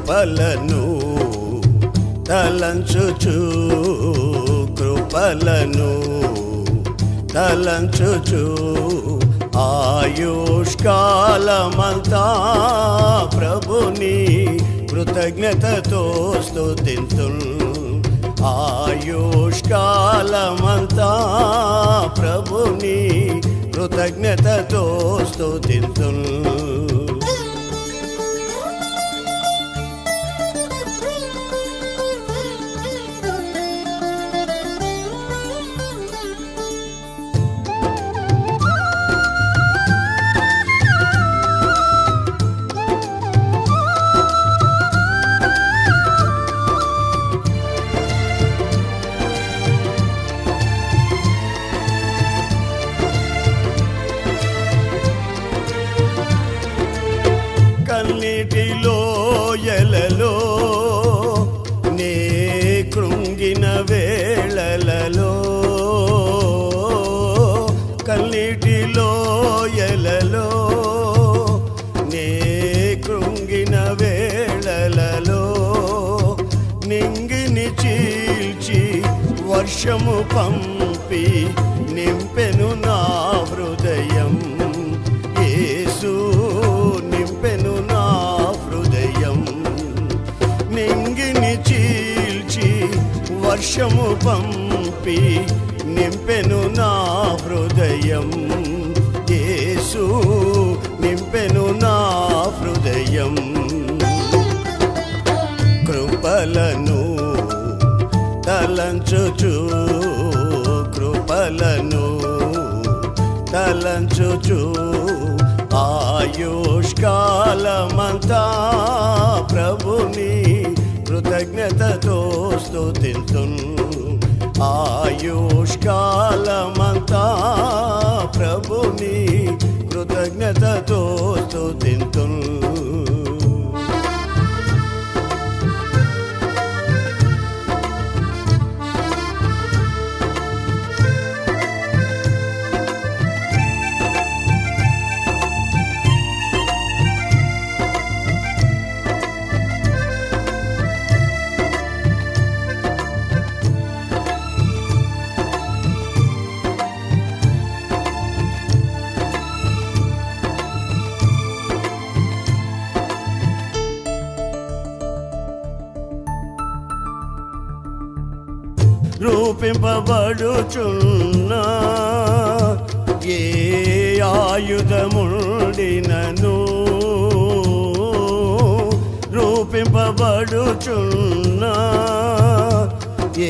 కృపలను తలంచుచు కృపలను తలంచుచు ఆయుష్కాలమంతా ప్రభుని కృతజ్ఞతతో స్తుతింతు ఆయుష్కాలమంతా ప్రభుని కృతజ్ఞతతో స్తుతింతు కన్నీటిలో ఎలలో నే కృంగిన వేళలలో కన్నీటిలో ఎలలో నే కృంగిన వేళలలో నింగిని చీల్చి వర్షము పంపి నింపెను నా హృదయం యేసు నింపెను నా హృదయం నింగిని చీల్చి వర్షము పంపి నింపెను నా హృదయం యేసు నింపెను నా హృదయం కృపలను తలంచుచు కృపలను తలంచుచు ఆయుష్కాలమంతా ప్రభుని కృతజ్ఞతతో స్తుతింతు ఆయుష్కాలమంతా ప్రభుని కృతజ్ఞతతో స్తుతింతు రూపింపబడుచున్న ఏ ఆయుధముడినను రూపింపబడుచున్న ఏ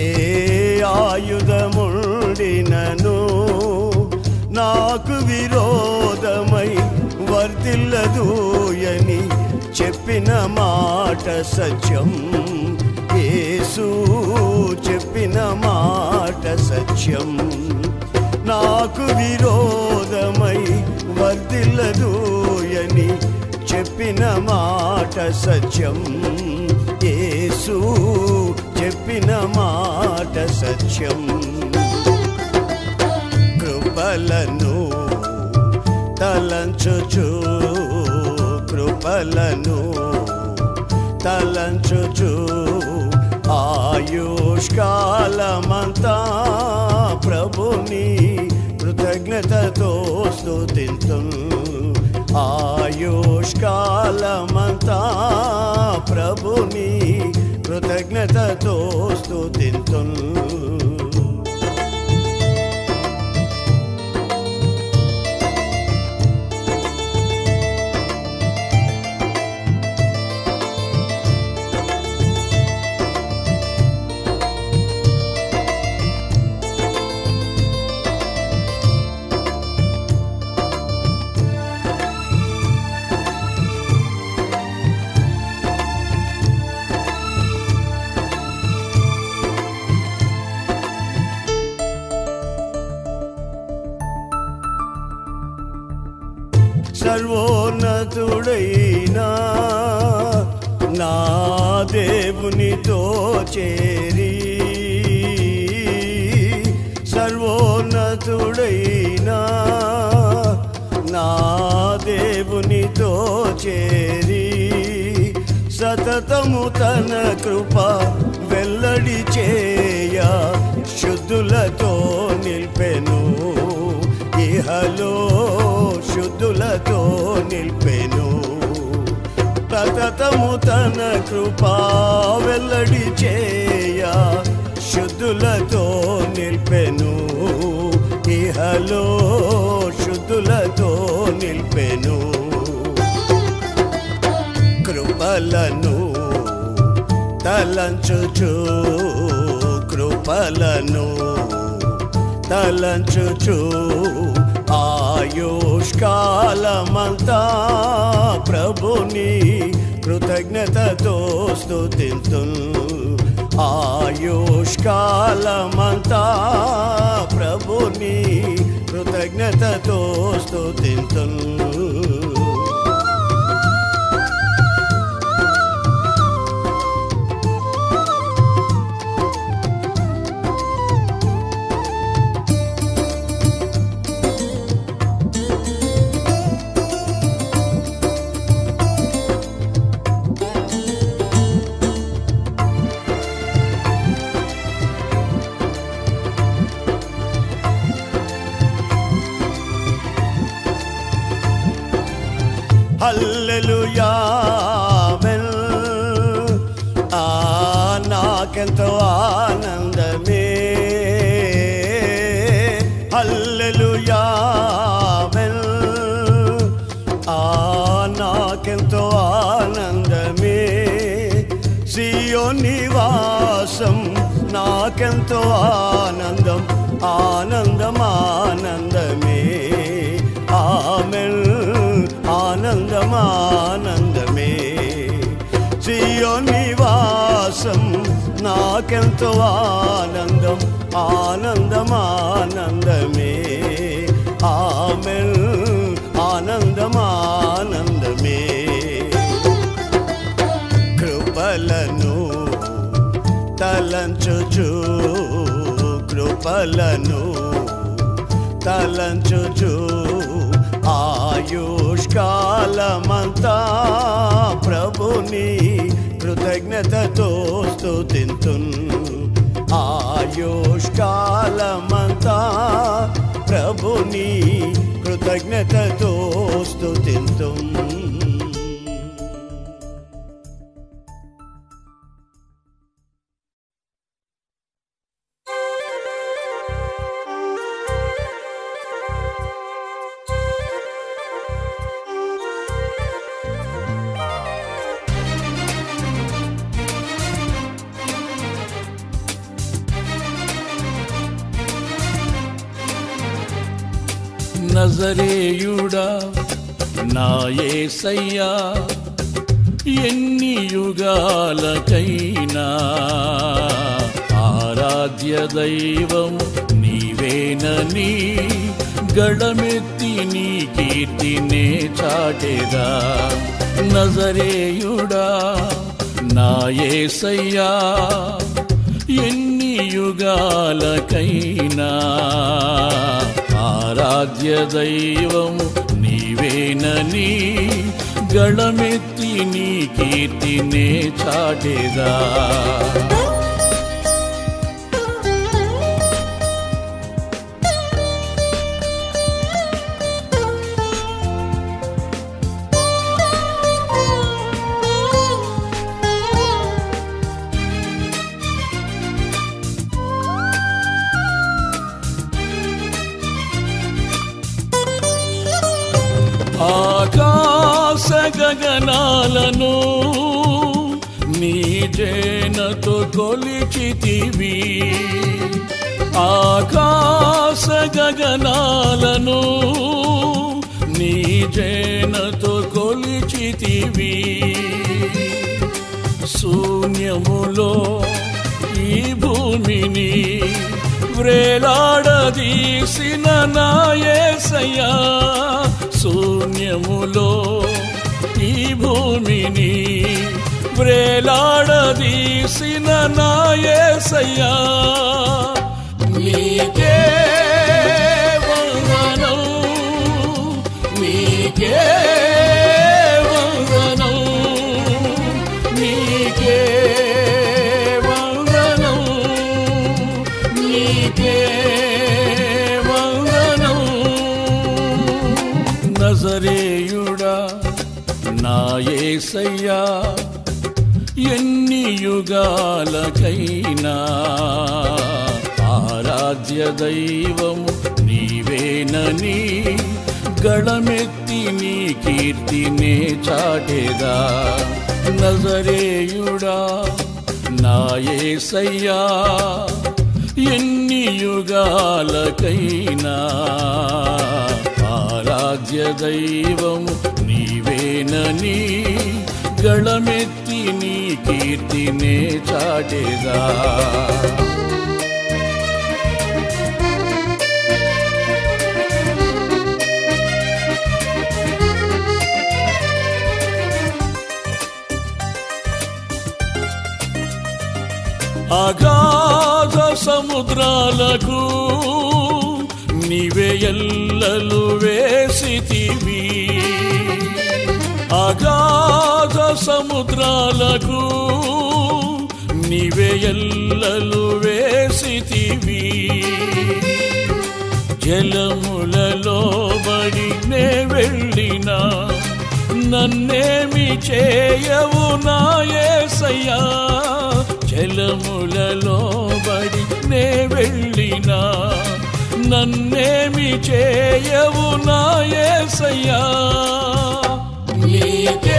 ఆయుధముడినను నాకు విరోధమై వర్తిల్లదూయని చెప్పిన మాట సత్యం యేసు చెప్పిన మాట సత్యం నాకు విరోధమై వర్దిల్లదూయని చెప్పిన మాట సత్యం యేసు చెప్పిన మాట సత్యం కృపలను తలంచుచు కృపలను తలంచుచు ఆయుష్కాలమంతా ప్రభుని కృతజ్ఞతతో స్తుతింతు ఆయుష్కాలమంతా ప్రభుని కృతజ్ఞతతో స్తుతింతు సర్వోన్నతుడైనా నా దేవునితో చేరి సర్వోన్నతుడైనా నా దేవునితో చేరి సదా సతతము తన కృప వెల్లడి చేయ శుద్ధులతో నిల్పెను ఇహలో శుద్ధులతో నిల్పెను సతతము తన కృప వెల్లడి చేయ శుద్ధులతో నిల్పెను ఇహలో శుద్ధులతో నిల్పెను కృపలను తలంచుచు కృపలను తలంచుచు ఆయుష్కాలమంతా ప్రభుని కృతజ్ఞతతో స్తుతింతు ఆయుష్కాలమంతా ప్రభుని కృతజ్ఞతతో స్తుతింతు హల్లెలూయామెన్ ఆ నాకెంతో ఆనందమే హల్లెలూయామెన్ ఆ నాకెంతో ఆనందమే సియో నివాసం నాకెంతో ఆనందం ఆనందం ఆనందమే ఆమెన్ ఆనందం ఆనందమే సియో నివాసం నాకెంతో ఆనందం ఆనందం ఆనందమే ఆమెన్ ఆనందం ఆనందమే కృపలను తలంచుచు కృపలను తలంచుచు ఆయుష్కాలమంతా ప్రభుని కృతజ్ఞతతో స్తుతింతు ఆయుష్కాలమంతా ప్రభుని కృతజ్ఞతతో స్తుతింతు నజరేయుడా నా యేసయ్యా ఎన్ని యుగాలకైనా ఆరాధ్య దైవం నీవేనని గళమెత్తి నీ కీర్తినే చాటెదా నజరేయుడా నా యేసయ్యా ఎన్ని యుగాలకైనా ఆరాధ్య దైవము నీవేనని గళమెత్తి నీ కీర్తినే చాటెదా ఆకాశ గగనాలను నీ జేనతో కొలిచితివి ఆకాశ గగనాలను నీ జేనతో కొలిచితివి శూన్యములో ఈ భూమిని వ్రేలాడదీసిన నాయసయ్యా శూన్యములో ఈ భూమిని వ్రేలాడదీసిన నాయసయ్యా నీకే వందనం నీకే వందనం నీ నీకే వందనం నజరేయుడా నా యేసయ్యా ఎన్ని యుగాలకైనా ఆరాధ్య దైవము నీవేనని గళమెత్తి నీ కీర్తినే చాటేదా నజరేయుడా నా యేసయ్యా ఎన్ని యుగాలకైనా ఆరాధ్య దైవము నీవేనని గళమెత్తి నీ కీర్తినే చాటేదా అగాధ సముద్రాలకు నీవే ఎల్లలు వేసితివి అగాధ సముద్రాలకు నీవే ఎల్లలు వేసితివి జలములలో బడి నే వెళ్ళినా నన్నేమి చేయవు నాయసయ్యా జలములలో బడి నే వెళ్ళినా నన్నేమి చేయవు నాయసయ్యా నీకే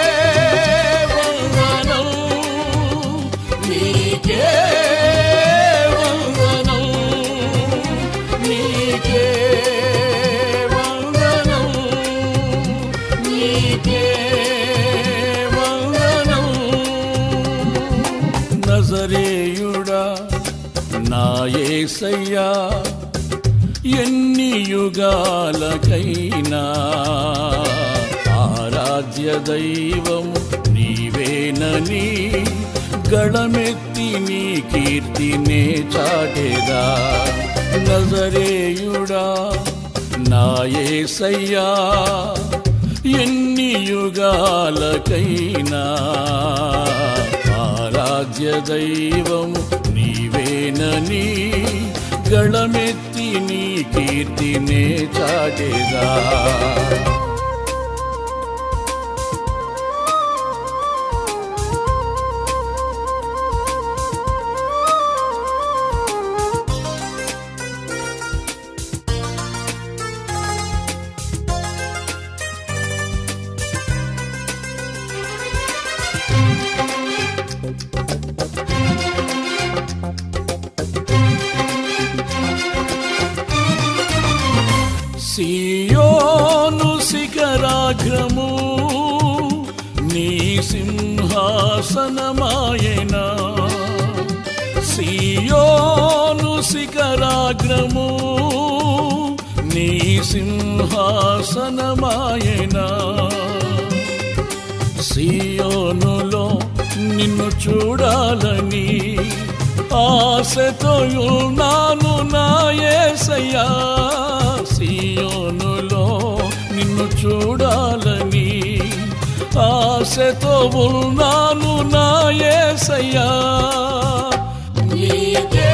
వందనం నీకే వందనం నీకే వందనం నీకే వందనం నజరేయుడా నా యేసయ్యా ఎన్ని యుగాలకైనా ఆరాధ్య దైవము నీవేనని గళమెత్తి నీ కీర్తినే చాటేదా నజరేయుడా నా యేసయ్యా ఎన్ని యుగాలకైనా ఆరాధ్య దైవము నీవేనని గళమెత్తి నీ కీర్తినే చాటేదా సియోను శిఖరాగ్రము నీ సింహాసనమాయనా సియోను శిఖరాగ్రము నీ సింహాసనమాయనా సియోనులో నిన్ను చూడాలని ఆశతో ఉన్నాను నా యేసయ్యా సియోనులో నిన్ను చూడాలని ఆశతో ఉన్నాను నా యేసయ్యా నీకే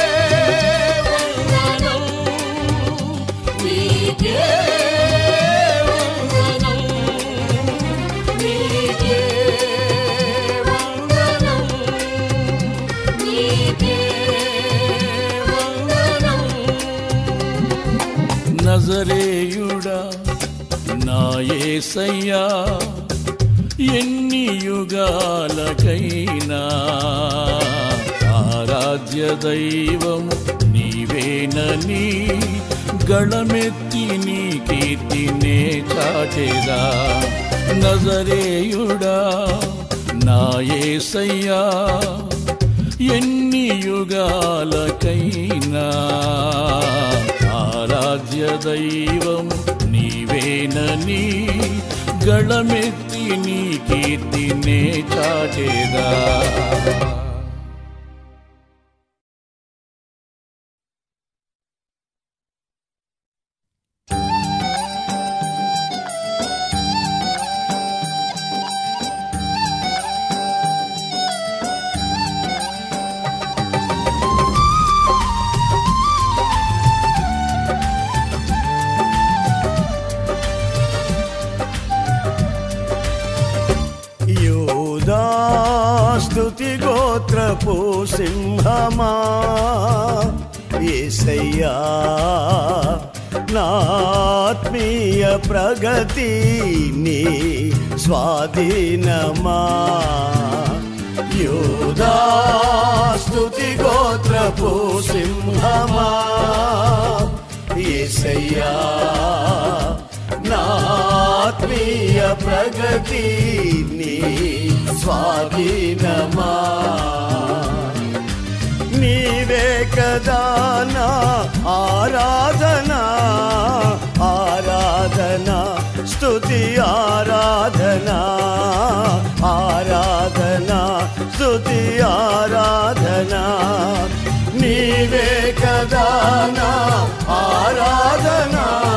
వందనం, నీకే వందనం, నీకే వందనం, నీకే వందనం. నజరేయుడా నా యేసయ్యా ఎన్ని యుగాలకైనా ఆరాధ్య దైవము నీవేనని గళమెత్తి నీ కీర్తినే చాటేదా నజరేయుడా నా యేసయ్యా ఎన్ని యుగాలకైనా ఆరాధ్య దైవం నీవేనని గళమెత్తి నీ కీర్తినే చాటేదా ఆ గోత్రపు సింహమా ఏసయ్యా నా ఆత్మీయ ప్రగతి నీ స్వాధీనమా యోధా స్తుతి గోత్రపు సింహమా ఏసయ్యా నా ఆత్మీయ ప్రగతి నీ స్వాధీనమా నీవే కదా నా ఆరాధన ఆరాధన స్తుతి ఆరాధన ఆరాధన స్తుతి ఆరాధన నీవే కదా నా ఆరాధన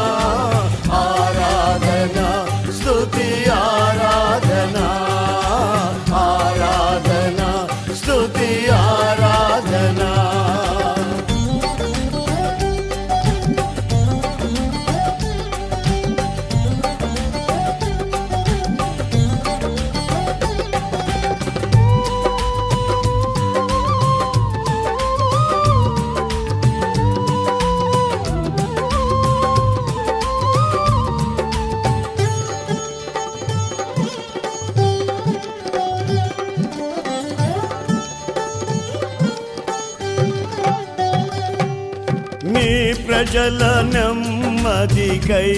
ఆరాధన స్తుతి ఆరాధన ఆరాధన స్తుతి ఆరాధన నీ ప్రజల నెమ్మదికై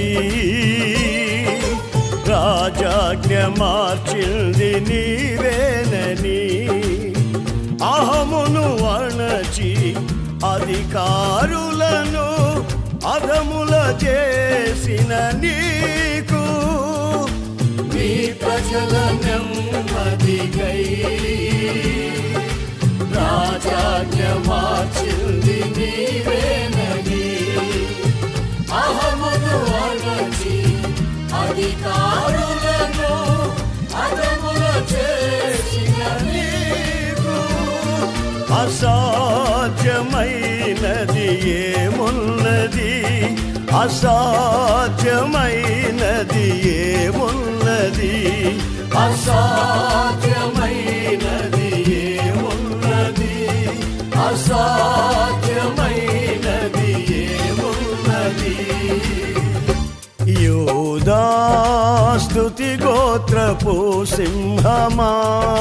రాజాజ్ఞ మార్చింది నీవేనని అహమును అణచి అధికారులను అధముల చేసిన నీకు నీ ప్రజల నెమ్మదికై రాజాజ్ఞ మార్చింది నీవేనని అహమును అణచి అధికారులను అదముల చేసిన నీకు అసాధ్యమైనది ఏమున్నది అసాధ్యమైనది ఏమున్నది అసాధ్యమైనది ఏమున్నది అసాధ్యమైనది ఏమున్నది యోదా స్తుతి గోత్రపు సింహమా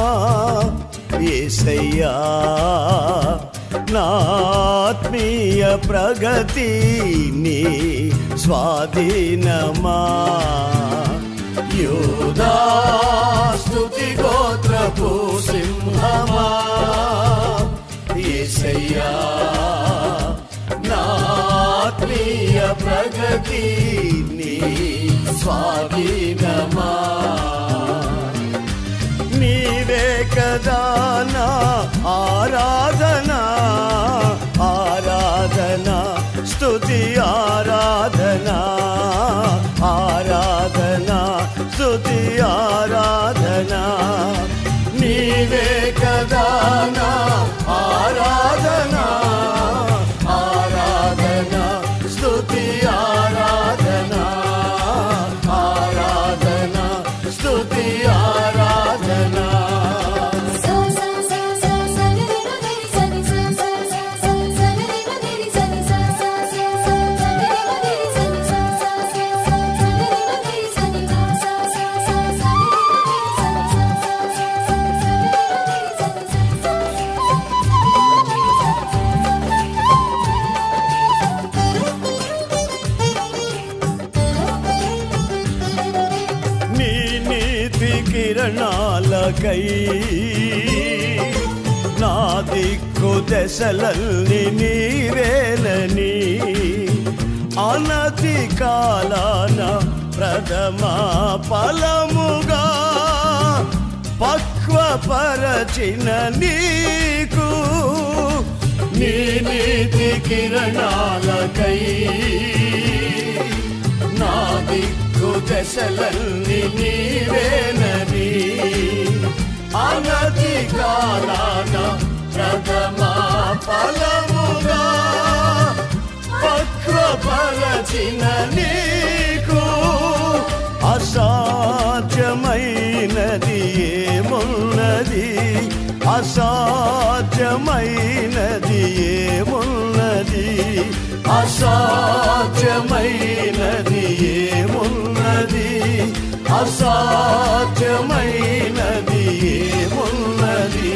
ఏసయ్యా నా ఆత్మీయ ప్రగతి నీ స్వాధీనమా యోదా స్తుతి గోత్రపు సింహమా ఏసయ్యా నా ఆత్మీయ ప్రగతి నీ స్వాధీనమా నీవే కదా నా ఆరాధన ఆరాధన స్తుతి ఆరాధన ఆరాధన స్తుతి ఆరాధన నీవే కదా నా ఆరాధన ఆరాధన స్తుతి ఆరాధన ఆరాధన స్తుతి ఆరాధన సా సా సా సా సగరి మగరి సని సా సా సా సా సగరి మగరి సని సా సా సా సా సగరి మగరి సని సా సా సా సా సగరి మగరి సని సా సా సా సా సగరి మగరి సని సా సా సా సగరి మగరి సని సా నీ నీతి కిరణాలకై నా దిక్కు దశలల్ని నీవేలని అనతి కాలాన ప్రథమ ఫలముగా పక్వపరచిన నీకు నీ నీతి కిరణాలకై నా దిక్కు దశలన్నీ నీవేనని అనతి కాలాన ప్రథమ ఫలముగా పక్వపరచిన నీకు అసాధ్యమైనది ఏమున్నది అస అసాధ్యమైనది ఏమున్నది అసాధ్యమైనది ఏమున్నది అసాధ్యమైనది ఏమున్నది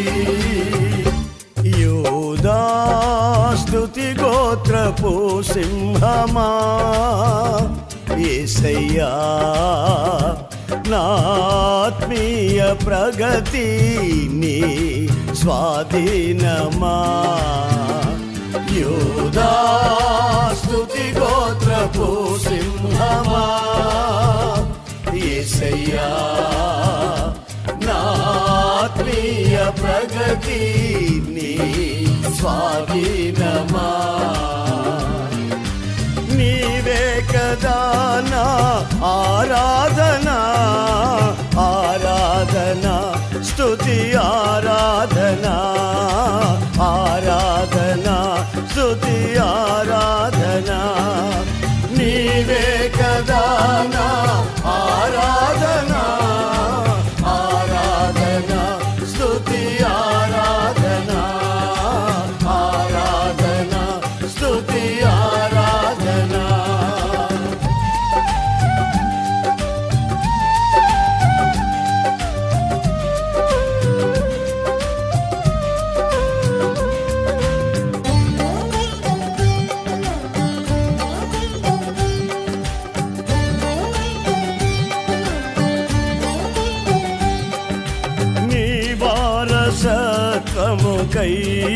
యూదాస్తుతి గోత్రపు సింహమా ఏసయ్యా నాత్మీయ ప్రగతి నీ స్వాధీనమా యూదాస్తుతి గోత్రపు సింహమా ఏసయ్యా నాత్మీయ ప్రగతి నీ స్వాధీనమా నీవే కదా నా ఆరాధన ఆరాధన స్తుతి ఆరాధన ఆరాధన స్తుతి ఆరాధన నీవే కదా నా ఆరాధన ఆరాధన స్తుతి ఆరాధన ఆరాధన స్తుతి ఆరాధన నీ వారసత్వముకై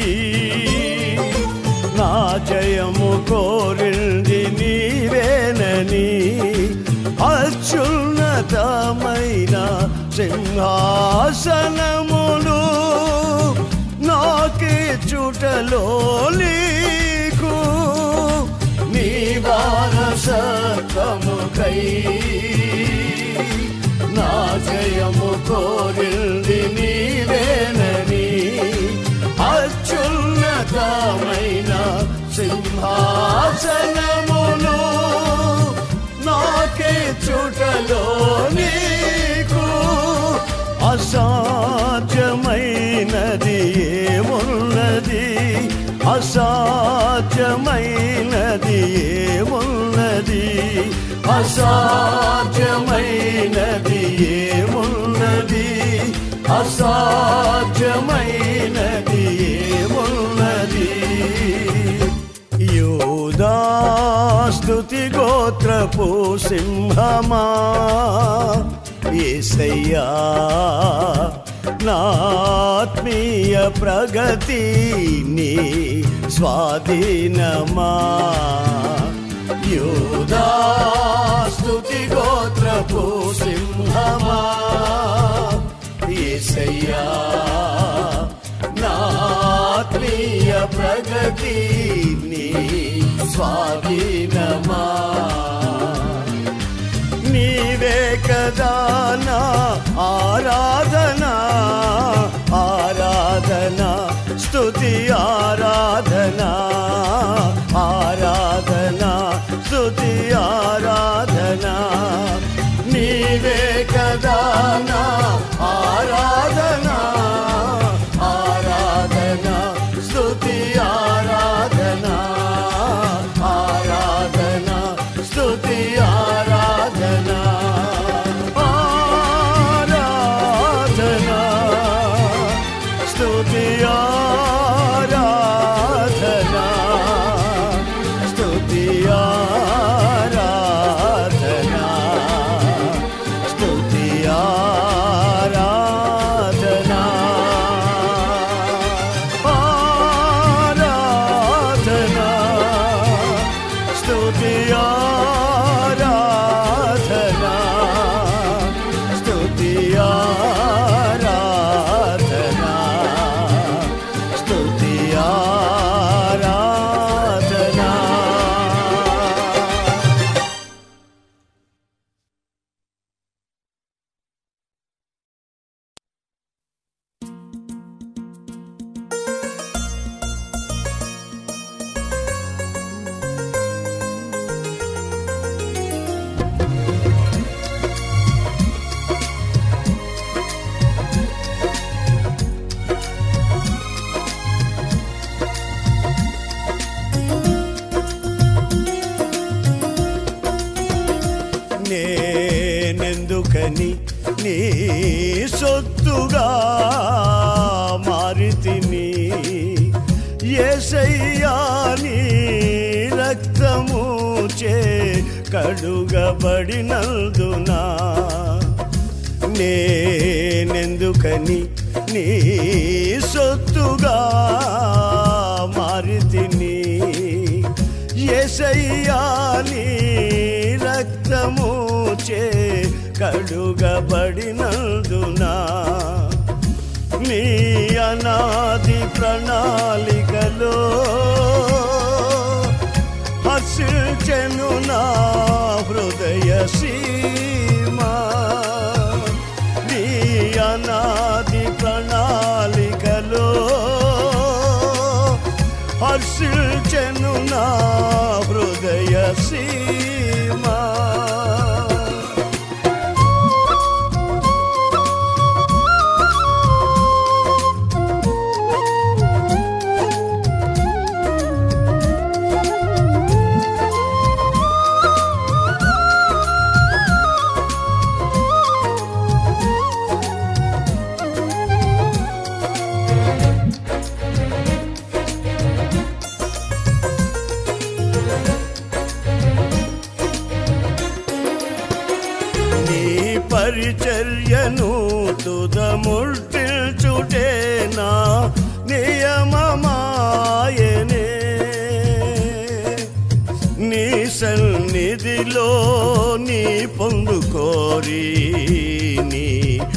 నా జయము కోరింది నీవేనని అత్యున్నతమైన సింహాసనములు నాకే చుటలో నీకు నీ వారసత్వముకై నా జయము కోరింది నీవేనని అత్యున్నతమైన సింహాసనములు నాకే చుటలో నీకు అసాధ్యమైనది ఏమున్నది అసాధ్యమైనది ఏమున్నది అసాధ్యమైనది ఏమున్నది అసాధ్యమైనది ఏమున్నది యూదాస్తుతి గోత్రపు సింహమా ఏసయ్యా నాత్మీయ ప్రగతి నీ స్వాధీనమా యూదాస్తుతి గోత్రపు సింహమా ఏసయ్యా నాత్మీయ ప్రగతి నీ స్వాధీనమా నీవే కదా నా ఆరాధన ఆరాధన స్తుతి ఆరాధన ఆరాధన స్తుతి ఆరాధన నీవే కదా నా ఆరాధన ఆరాధన స్తుతి ఆరాధన ఆరాధన స్తుతి ఆరాధన ఆరాధన స్తుతి ఆరాధన నేనెందుకని నీ సొత్తుగా మారితిని ఏసయ్యా నీ రక్తము చే కడుగబడినందునా నేనెందుకని నీ సొత్తుగా మారితిని ఎసయ్యా నీ రక్తము చే కడుగబడినందునా నీ అనాది ప్రణాళికలో హర్షించెను నా హృదయ సీమా నీ అనాది ప్రణాళికలో హర్షించెను నా హృదయ సీమా నీ పరిచర్యను తుదముల్చుటే నా నియమమాయనే నీ సన్నిధిలో నీ పొందుకోరి నీ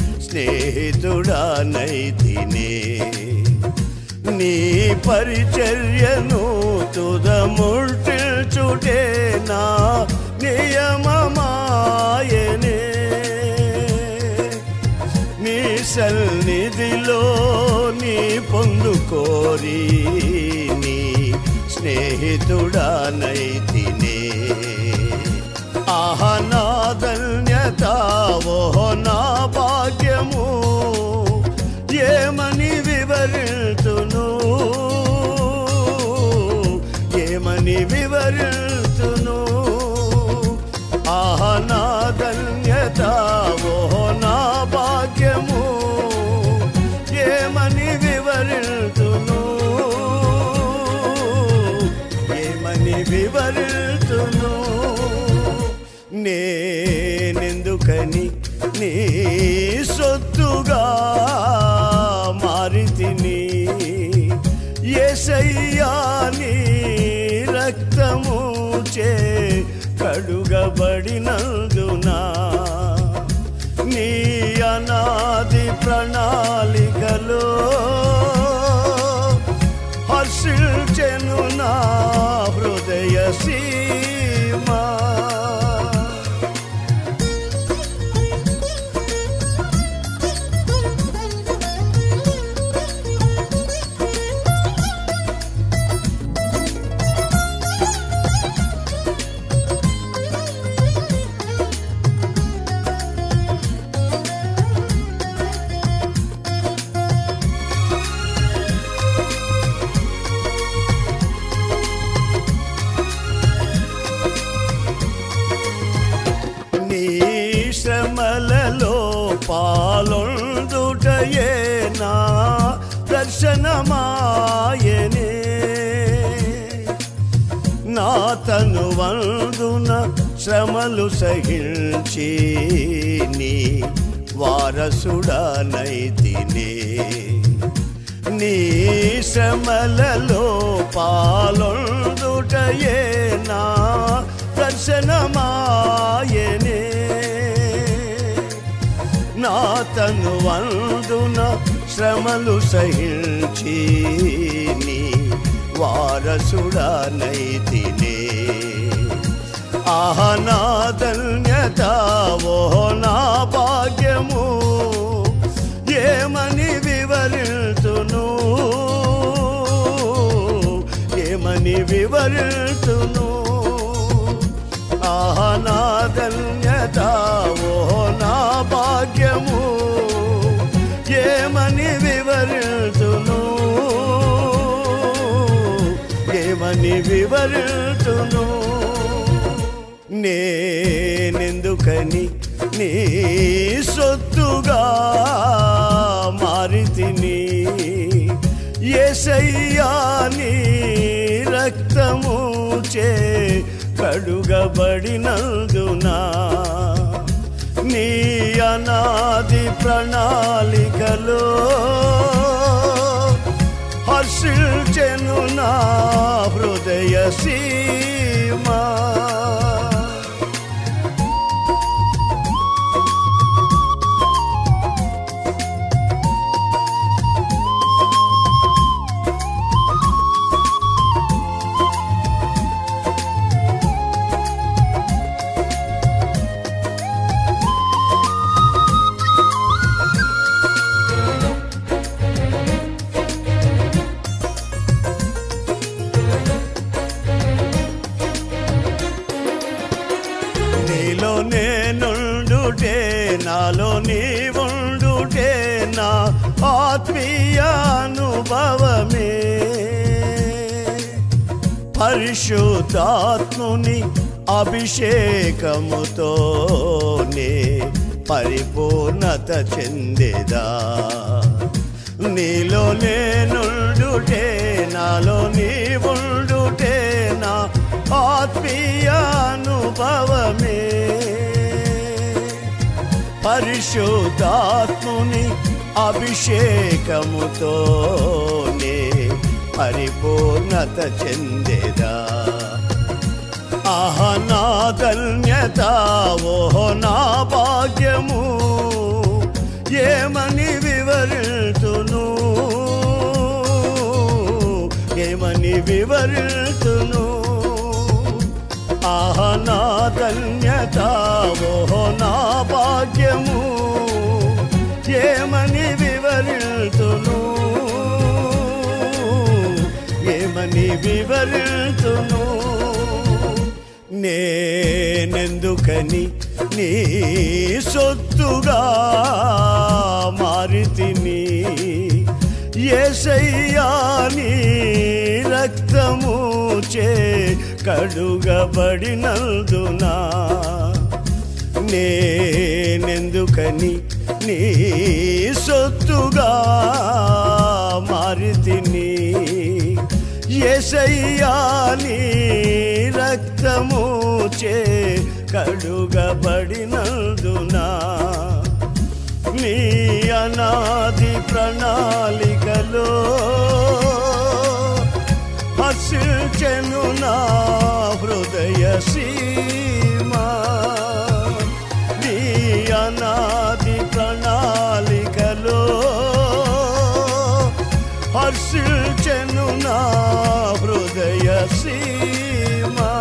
స్నేహితుడానైతినే నీ పరిచర్యను తుదముల్చుటే నా నియమమాయనే నీ సన్నిధిలో నీ పొందుకోరి నీ స్నేహితుడానైతినే ఆహ నా ధన్యత ఓహో నా భాగ్యము ఏమని వివరితును ఏమని వివరితును ఆహ నా ధన్యత ఓహో నా భాగ్యము ఏమని వివరితును ఏమని వివరితును నేనెందుకని నీ సొత్తుగా మారితిని ఏసయ్యా నీ రక్తము చే కడుగబడినందునా నీ అనాది ప్రణాళికలో హర్షించెను నా హృదయ సీమా నీ శ్రమలలో పాలొందుటయే నా దర్శనమాయనే నా తను వందున శ్రమలు సహించి నీ వారసుడనైతినే నీ శ్రమలలో పాలొందుటయే నా దర్శనమాయనే నా తను వందున శ్రమలు సహించి నీ వారసుడనైతినే ఆహ నా ధన్యత ఓ నా భాగ్యము ఏమని వివరితును ఏమని వివరితును ఆహ నా ధన్యత ఓ నా భాగ్యము ఏమని వివరితును ఏమని వివరితును నేనెందుకని నీ సొత్తుగా మారితిని ఏసయ్యా నీ రక్తము చే కడుగబడినందునా నీ అనాది ప్రణాళికలో హర్షిల్చెను నా హృదయ సీమా నీలో నేనుండుటే నాలో నీవుండుటే నా ఆత్మీయానుభవమే పరిశుద్ధాత్ముని అభిషేకముతోనే పరిపూర్ణత చెందేదా నీలో నేనుండుటే నాలో నీవుండుటే నా ఆత్మీయానుభవమే పరిశుద్ధాత్ముని అభిషేకముతోనే పరిపూర్ణత చెందేదా ఆహ నా ధన్యత ఓహో నా భాగ్యము ఏమని వివరితును ఏమని వివరితును ఆహ నా ధన్యత ఓహో నా భాగ్యము ఏమని వివరితును ఏమని వివరితును నేనెందుకని నీ సొత్తుగా మారితిని ఏసయ్యా నీ రక్తము చే కడుగబడినందునా నేనెందుకని నీ సొత్తుగా మారితిని ఏసయ్యా నీ రక్తము చే కడుగబడినందునా నీ అనాది ప్రణాళికలో హర్షించెను నా హృదయ సీమా నీ అనాది ప్రణాళికలో హర్షించెను నా హృదయ సీమా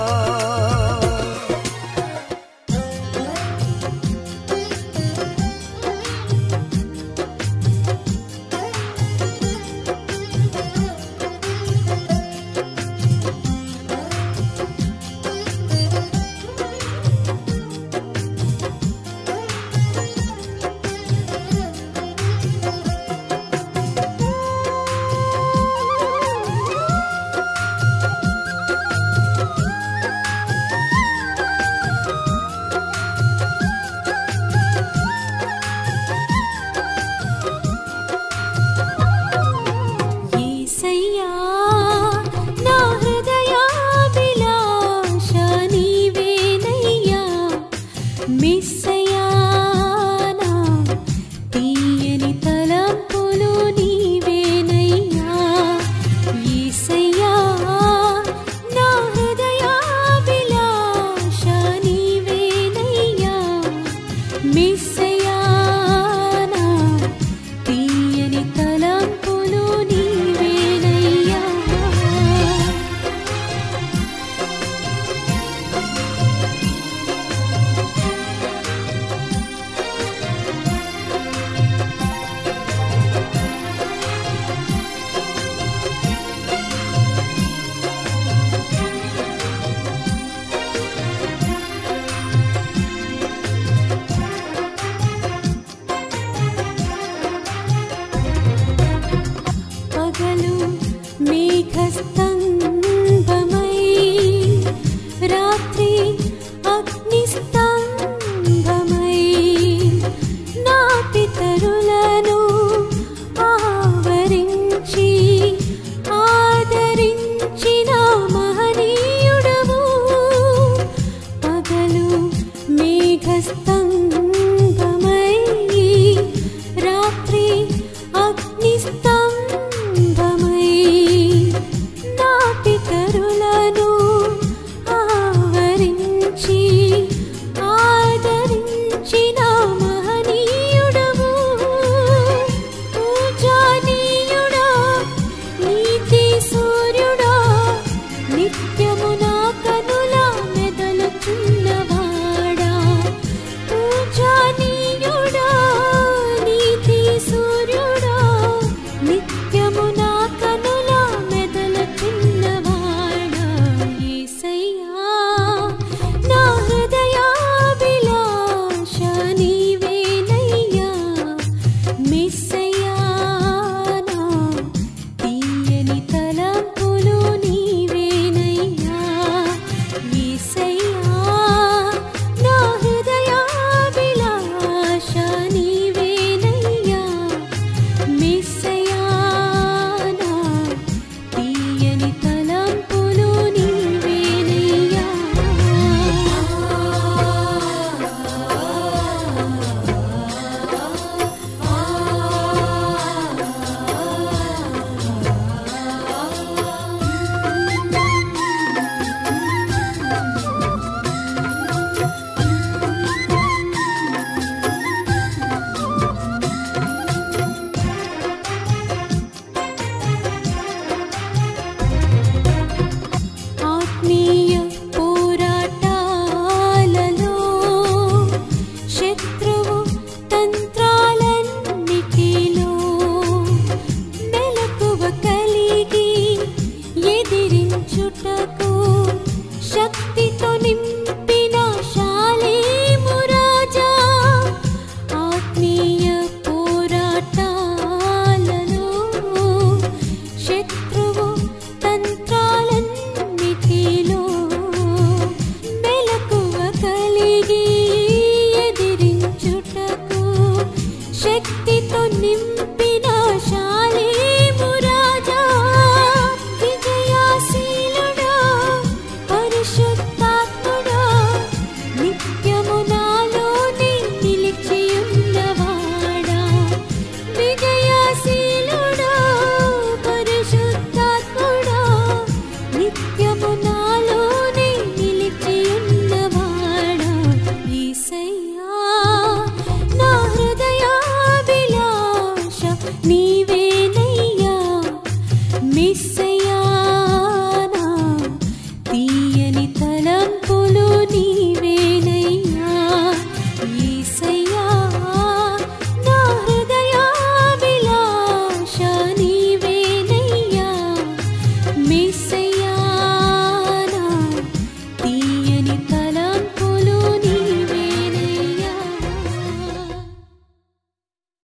భక్తితో నింపిన శాలేము రాజా ఆత్మీయ పోరాటాలలో శత్రువు తంత్రాలన్నిటిలో మెలకువ కలిగి ఎదిరించుటకు శక్తితో నింపిన శాలేము రాజా విజయాశీలుడా పరిశుద్ధాత్ముడా నిత్యము నాలోనే నిలిచియున్నవాడా విజయశీలుడా పరిశుద్ధాత్ముడా నిత్యము నాలోనే నిలిచియున్నవాడా యేసయ్యా నా హృదయాభిలాష నీవేనయ్యా మిస్సయ్యా నా తీయని తలంపులు నీవేనయ్యా యేసయ్యా నా హృదయాభిలాష నీవేనయ్యా మిస్సయ్యా